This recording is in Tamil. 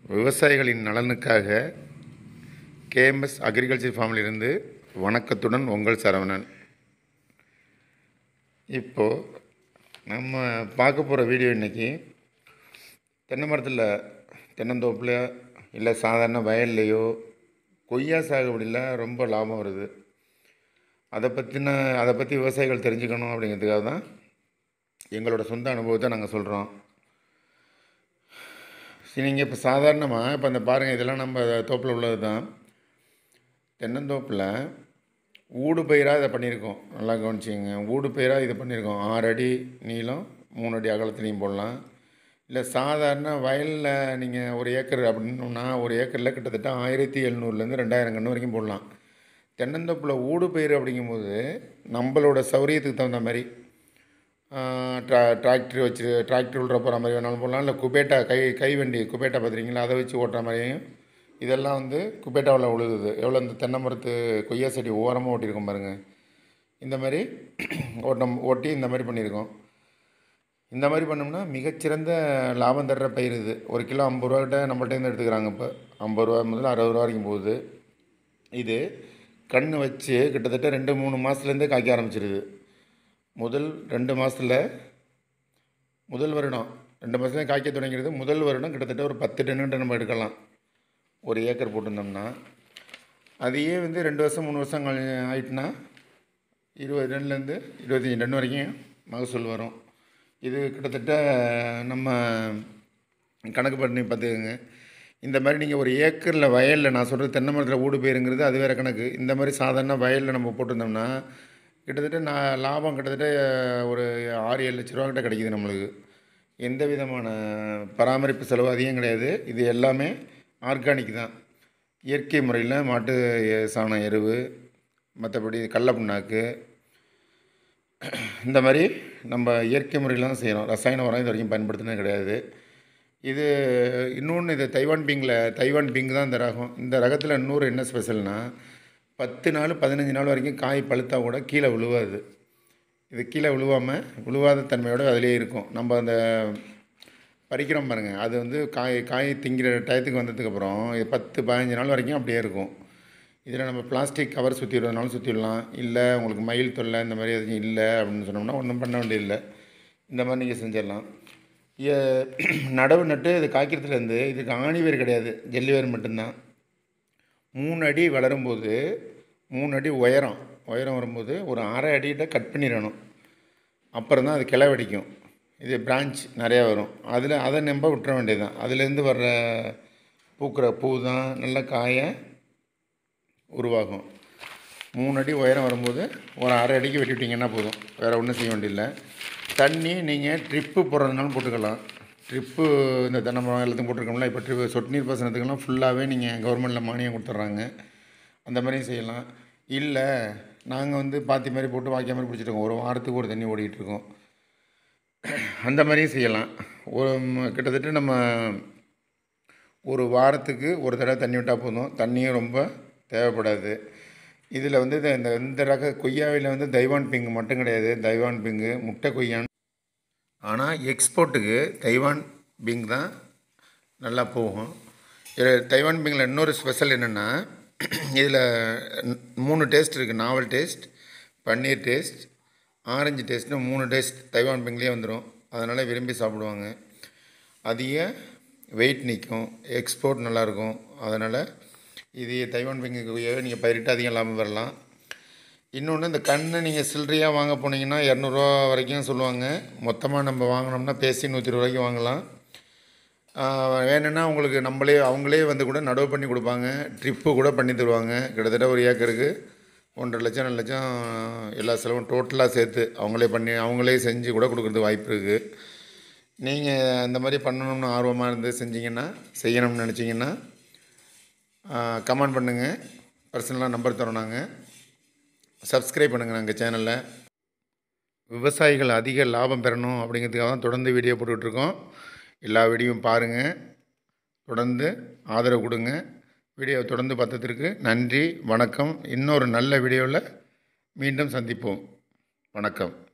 விவசாயிகளின் நலனுக்காக கேஎம்எஸ் அக்ரிகல்ச்சர் ஃபார்மிலிருந்து வணக்கத்துடன் உங்கள் சரவணன் இப்போது நம்ம பார்க்க போகிற வீடியோ இன்றைக்கி தென்னை மரத்தில் தென்னந்தோப்பில் இல்லை சாதாரண வயல்லையோ கொய்யா சாகுபடியில் ரொம்ப லாபம் வருது அதை பற்றின அதை பற்றி விவசாயிகள் தெரிஞ்சுக்கணும் அப்படிங்கிறதுக்காக தான் எங்களோட சொந்த அனுபவத்தை நாங்கள் சொல்கிறோம் சரி நீங்கள் இப்போ சாதாரணமாக இப்போ அந்த பாருங்கள் இதெல்லாம் நம்ம தோப்பில் உள்ளது தான் தென்னந்தோப்பில் ஊடு பயிராக இதை பண்ணியிருக்கோம் நல்லா கவனிச்சிங்க ஊடு பயிராக இது பண்ணியிருக்கோம் ஆறு அடி நீளம் மூணு அடி அகலத்துலேயும் போடலாம் இல்லை சாதாரண வயலில் நீங்கள் ஒரு ஏக்கர் அப்படின்னா ஒரு ஏக்கரில் கிட்டத்தட்ட ஆயிரத்தி எழுநூறுலேருந்து ரெண்டாயிரம் கன்று வரைக்கும் போடலாம் தென்னந்தோப்பில் ஊடு பயிர் அப்படிங்கும்போது நம்மளோட சௌரியத்துக்கு தகுந்த மாதிரி ட்ரா டிராக்டர் வச்சு டிராக்டர் உள்ள போகிற மாதிரி வேணாலும் போடலாம் இல்லை குபேட்டா கை கை வண்டி குபேட்டா பார்த்துருக்கீங்களா அதை வச்சு ஓட்டுற மாதிரியும் இதெல்லாம் வந்து குபேட்டாவில் உழுகுது எவ்வளோ இந்த தென்னை மரத்து கொய்யா செடி ஓரமாக ஓட்டியிருக்கோம் பாருங்கள் இந்த மாதிரி ஓட்டம் ஓட்டி இந்த மாதிரி பண்ணியிருக்கோம் இந்த மாதிரி பண்ணோம்னா மிகச்சிறந்த லாபம் தர்ற பயிர் இது ஒரு கிலோ ஐம்பது ரூபா கிட்ட நம்மள்ட்டேருந்து எடுத்துக்கிறாங்க இப்போ ஐம்பது ரூபா முதல்ல அறுபது ரூபா வரைக்கும் போகுது இது கண் வச்சு கிட்டத்தட்ட ரெண்டு மூணு மாதத்துலேருந்தே காய்க்க ஆரம்பிச்சிருது முதல் ரெண்டு மாதத்தில் முதல் வருடம் ரெண்டு மாதத்துல காய்க்க தொடங்கிறது முதல் வருடம் கிட்டத்தட்ட ஒரு பத்து டன்னுகிட்ட நம்ம எடுக்கலாம் ஒரு ஏக்கர் போட்டிருந்தோம்னா அதையே வந்து ரெண்டு வருஷம் மூணு வருஷம் கழி ஆயிட்டுனா இருபது டன்லேருந்து இருபத்தஞ்சி டன் வரைக்கும் மகசூல் வரும் இது கிட்டத்தட்ட நம்ம கணக்கு பண்ணி பார்த்துக்கோங்க இந்த மாதிரி நீங்கள் ஒரு ஏக்கரில் வயலில் நான் சொல்கிறது தென்னை மரத்தில் ஊடு பயிருங்கிறது அது வேறு கணக்கு இந்த மாதிரி சாதாரண வயலில் நம்ம போட்டிருந்தோம்னா கிட்டத்தட்ட நான் லாபம் கிட்டத்தட்ட ஒரு ஆறு ஏழு லட்ச ரூபா கிட்ட கிடைக்கிது நம்மளுக்கு எந்த விதமான பராமரிப்பு செலவு அதிகம் கிடையாது இது எல்லாமே ஆர்கானிக் தான் இயற்கை முறையில் மாட்டு சாணம் எருவு மற்றபடி கடல புண்ணாக்கு இந்த மாதிரி நம்ம இயற்கை முறையில் தான் செய்கிறோம் ரசாயன உரம் இது வரைக்கும் பயன்படுத்தினது கிடையாது இது இன்னொன்று இது தைவான் பிங்கில் தைவான் பிங்க் தான் இந்த ரகம் இந்த ரகத்தில் இன்னொரு என்ன ஸ்பெஷல்னால் பத்து நாள் பதினஞ்சு நாள் வரைக்கும் காய் பழுத்தா கூட கீழே விழுவாது இது கீழே விழுவாமல் விழுவாத தன்மையோடு அதிலே இருக்கும் நம்ம அந்த பறிக்கிறோம் பாருங்கள் அது வந்து காய் காய் திங்கிற டயத்துக்கு வந்ததுக்கப்புறம் இது பத்து பதினஞ்சு நாள் வரைக்கும் அப்படியே இருக்கும் இதில் நம்ம பிளாஸ்டிக் கவர் சுற்றி விடுறதுனாலும் சுற்றி விடலாம் இல்லை உங்களுக்கு மயில் தொல்லை இந்த மாதிரி எதுவும் இல்லை அப்படின்னு சொன்னோம்னா ஒன்றும் பண்ண வேண்டியதில்லை இந்த மாதிரி நீங்கள் செஞ்சிடலாம் ஏ- நடவு நட்டு இது காய்க்கிறதுலேருந்து இதுக்கு ஆணி வேர் கிடையாது ஜெல்லி வேர் மட்டும்தான் மூணு அடி வளரும்போது மூணு அடி உயரம் உயரம் வரும்போது ஒரு அரை அடிகிட்ட கட் பண்ணிடணும் அப்புறம் தான் அது கிளை வெடிக்கும் இது பிரான்ச் நிறையா வரும் அதில் அதை நம்ப விட்டுற வேண்டியது தான் அதுலேருந்து வர்ற பூக்கிற பூ தான் நல்ல காய உருவாகும் மூணு அடி உயரம் வரும்போது ஒரு அரை அடிக்கு வெட்டி விட்டிங்கன்னா போதும் வேறு ஒன்றும் செய்ய வேண்டியதில்லை தண்ணி நீங்கள் ட்ரிப்பு போடுறதுனாலும் போட்டுக்கலாம் ட்ரிப்பு இந்த தென்னை மரம் எல்லாத்தையும் போட்டிருக்கோம்ல இப்போ ட்ரிப்பு சொட்டு நீர் பாசனத்துக்கெல்லாம் ஃபுல்லாகவே நீங்கள் கவர்மெண்ட்டில் மானியம் கொடுத்துட்றாங்க அந்த மாதிரியும் செய்யலாம் இல்லை நாங்கள் வந்து பாத்தி மாதிரி போட்டு வாக்கிய மாதிரி பிடிச்சிருக்கோம் ஒரு வாரத்துக்கு ஒரு தண்ணி ஓடிட்டு இருக்கோம் அந்த மாதிரியும் செய்யலாம் ஒரு ம- கிட்டத்தட்ட நம்ம ஒரு வாரத்துக்கு ஒரு தடவை தண்ணி விட்டால் போதும் தண்ணியும் ரொம்ப தேவைப்படாது இதில் வந்து இந்த- இந்த இந்த ரக கொய்யாவில் வந்து தைவான் பிங்கு மட்டும் கிடையாது தைவான் பிங்கு முட்டை கொய்யான் ஆனால் எக்ஸ்போர்ட்டுக்கு தைவான் பிங் தான் நல்லா போகும் இதில் தைவான் பிங்கில் இன்னொரு ஸ்பெஷல் என்னென்னா இதில் மூணு டேஸ்ட் இருக்குது நாவல் டேஸ்ட் பன்னீர் டேஸ்ட் ஆரஞ்சு டேஸ்ட்னு மூணு டேஸ்ட் தைவான் பிங்லேயே வந்துடும் அதனால் விரும்பி சாப்பிடுவாங்க அதிக வெயிட் நிற்கும் எக்ஸ்போர்ட் நல்லாயிருக்கும் அதனால் இது தைவான் பிங்குக்கு நீங்கள் பயிரிட்டு அதிகம் லாபம் வரலாம் இன்னொன்று இந்த கண்ணை நீங்கள் சில்லறையாக வாங்க போனீங்கன்னா இரநூறுவா வரைக்கும் சொல்லுவாங்க மொத்தமாக நம்ம வாங்கினோம்னா பேசி நூற்றி இருபது ரூபாய்க்கு வாங்கலாம் ஆஹ் வேணும்னா உங்களுக்கு நம்மளே அவங்களே வந்து கூட நடவு பண்ணி கொடுப்பாங்க ட்ரிப்பு கூட பண்ணி தருவாங்க கிட்டத்தட்ட ஒரு ஏக்கருக்கு ஒன்றரை லட்சம் ரெண்டு லட்சம் எல்லா செலவும் டோட்டலாக சேர்த்து அவங்களே பண்ணி அவங்களே செஞ்சு கூட கொடுக்குறது வாய்ப்பு இருக்குது நீங்கள் இந்த மாதிரி பண்ணணும்னு ஆர்வமாக இருந்து செஞ்சீங்கன்னா செய்யணும்னு நினச்சிங்கன்னா கமெண்ட் பண்ணுங்கள் பர்சனலாக நம்பர் தரோம் நாங்கள் சப்ஸ்கிரைப் பண்ணுங்கள் நாங்கள் சேனலில் விவசாயிகள் அதிக லாபம் பெறணும் அப்படிங்கிறதுக்காக தான் தொடர்ந்து வீடியோ போட்டுட்ருக்கோம் எல்லா வீடியோவும் பாருங்கள் தொடர்ந்து ஆதரவு கொடுங்க வீடியோ தொடர்ந்து பார்த்ததற்கு நன்றி வணக்கம் இன்னொரு நல்ல வீடியோவில் மீண்டும் சந்திப்போம் வணக்கம்